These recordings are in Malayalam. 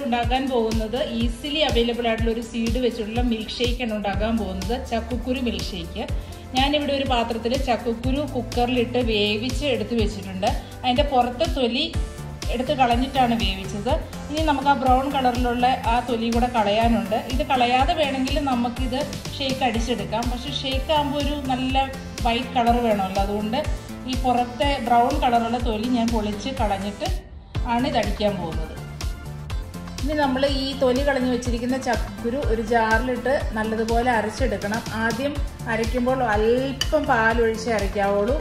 ഉണ്ടാക്കാൻ പോകുന്നത് ഈസിലി അവൈലബിൾ ആയിട്ടുള്ള ഒരു സീഡ് വെച്ചിട്ടുള്ള മിൽക്ക് ഷേക്കാണ് ഉണ്ടാക്കാൻ പോകുന്നത് ചക്കുക്കുരു മിൽക്ക് ഷേക്ക് ഞാനിവിടെ ഒരു പാത്രത്തിൽ ചക്കുക്കുരു കുക്കറിലിട്ട് വേവിച്ച് എടുത്ത് വെച്ചിട്ടുണ്ട് അതിൻ്റെ പുറത്തെ തൊലി എടുത്ത് കളഞ്ഞിട്ടാണ് വേവിച്ചത് ഇനി നമുക്ക് ആ ബ്രൗൺ കളറിലുള്ള ആ തൊലി കൂടെ കളയാനുണ്ട് ഇത് കളയാതെ വേണമെങ്കിൽ നമുക്കിത് ഷേക്ക് അടിച്ചെടുക്കാം പക്ഷെ ഷേക്ക് ആകുമ്പോൾ ഒരു നല്ല വൈറ്റ് കളർ വേണമല്ലോ അതുകൊണ്ട് ഈ പുറത്തെ ബ്രൗൺ കളറുള്ള തൊലി ഞാൻ പൊളിച്ച് കളഞ്ഞിട്ട് ആണ് ഇത് അടിക്കാൻ പോകുന്നത് ഇനി നമ്മൾ ഈ തൊലി കളഞ്ഞു വെച്ചിരിക്കുന്ന ചക്കുരു ഒരു ജാറിലിട്ട് നല്ലതുപോലെ അരച്ചെടുക്കണം ആദ്യം അരയ്ക്കുമ്പോൾ അല്പം പാലൊഴിച്ച് അരയ്ക്കാവുള്ളൂ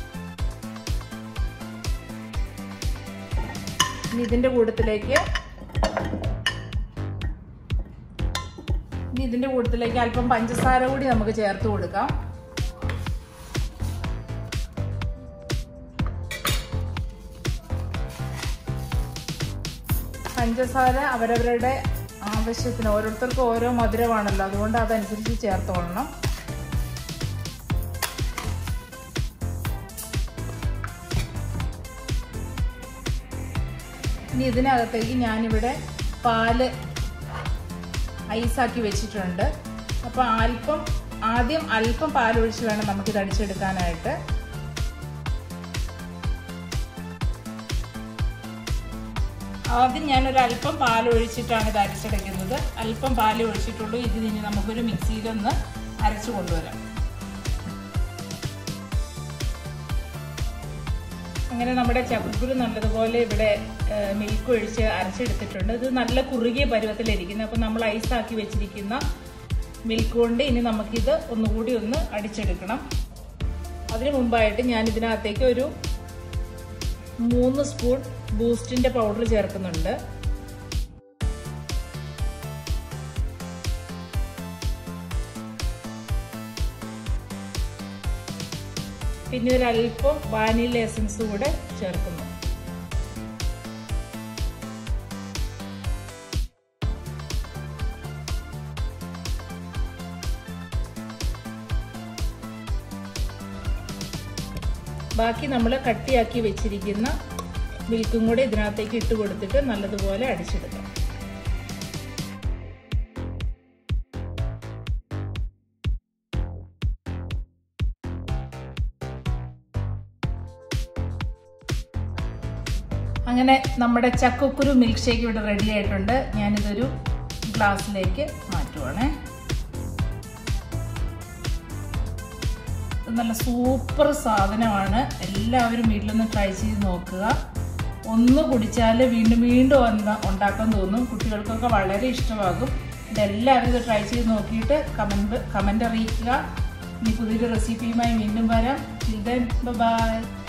ഇനി ഇതിൻ്റെ കൂട്ടത്തിലേക്ക് ഇനി ഇതിൻ്റെ കൂട്ടത്തിലേക്ക് അല്പം പഞ്ചസാര കൂടി നമുക്ക് ചേർത്ത് കൊടുക്കാം പഞ്ചസാര അവരവരുടെ ആവശ്യത്തിന് ഓരോരുത്തർക്കും ഓരോ മധുരമാണല്ലോ അതുകൊണ്ട് അതനുസരിച്ച് ചേർത്തോളണം ഇനി ഇതിനകത്തേക്ക് ഞാനിവിടെ പാല് ഐസാക്കി വെച്ചിട്ടുണ്ട് അപ്പോൾ അല്പം ആദ്യം അല്പം പാലൊഴിച്ച് വേണം നമുക്കിത് അടിച്ചെടുക്കാനായിട്ട് ആദ്യം ഞാനൊരു അല്പം പാൽ ഒഴിച്ചിട്ടാണ് ഇത് അരച്ചെടുക്കുന്നത് അല്പം പാൽ ഒഴിച്ചിട്ടുള്ളൂ ഇത് ഇനി നമുക്കൊരു മിക്സിയിലൊന്ന് അരച്ചു കൊണ്ടുവരാം അങ്ങനെ നമ്മുടെ ചക്കുക്കുരു നല്ലതുപോലെ ഇവിടെ മിൽക്ക് ഒഴിച്ച് അരച്ചെടുത്തിട്ടുണ്ട് ഇത് നല്ല കുറുകിയ പരുവത്തിലിരിക്കുന്നത് അപ്പോൾ നമ്മൾ ഐസാക്കി വെച്ചിരിക്കുന്ന മിൽക്ക് കൊണ്ട് ഇനി നമുക്കിത് ഒന്നുകൂടി ഒന്ന് അടിച്ചെടുക്കണം അതിനു മുമ്പായിട്ട് ഞാൻ ഇതിനകത്തേക്ക് ഒരു മൂന്ന് സ്പൂൺ ബൂസ്റ്റിന്റെ പൗഡർ ചേർക്കുന്നുണ്ട് പിന്നെ ഒരല്പം വാനില എസൻസ് കൂടെ ചേർക്കുന്നു ബാക്കി നമ്മൾ കട്ടിയാക്കി വെച്ചിരിക്കുന്ന മിൽക്കും കൂടെ ഇതിനകത്തേക്ക് ഇട്ട് കൊടുത്തിട്ട് നല്ലതുപോലെ അടിച്ചെടുക്കാം അങ്ങനെ നമ്മുടെ ചക്കക്കുരു മിൽക്ക് ഷേക്ക് ഇവിടെ റെഡി ആയിട്ടുണ്ട് ഞാനിതൊരു ഗ്ലാസ്സിലേക്ക് മാറ്റുവാണേ നല്ല സൂപ്പർ സാധനമാണ് എല്ലാവരും വീട്ടിലൊന്ന് ട്രൈ ചെയ്ത് നോക്കുക ഒന്ന് കുടിച്ചാൽ വീണ്ടും വീണ്ടും എന്താ ഉണ്ടാക്കാൻ തോന്നും കുട്ടികൾക്കൊക്കെ വളരെ ഇഷ്ടമാകും ഇതെല്ലാവരും ഇത് ട്രൈ ചെയ്ത് നോക്കിയിട്ട് കമൻറ്റ് കമൻ്റ് അറിയിക്കുക ഇനി പുതിയൊരു റെസിപ്പിയുമായി വീണ്ടും വരാം ചിൽഡ്രൻ ബൈ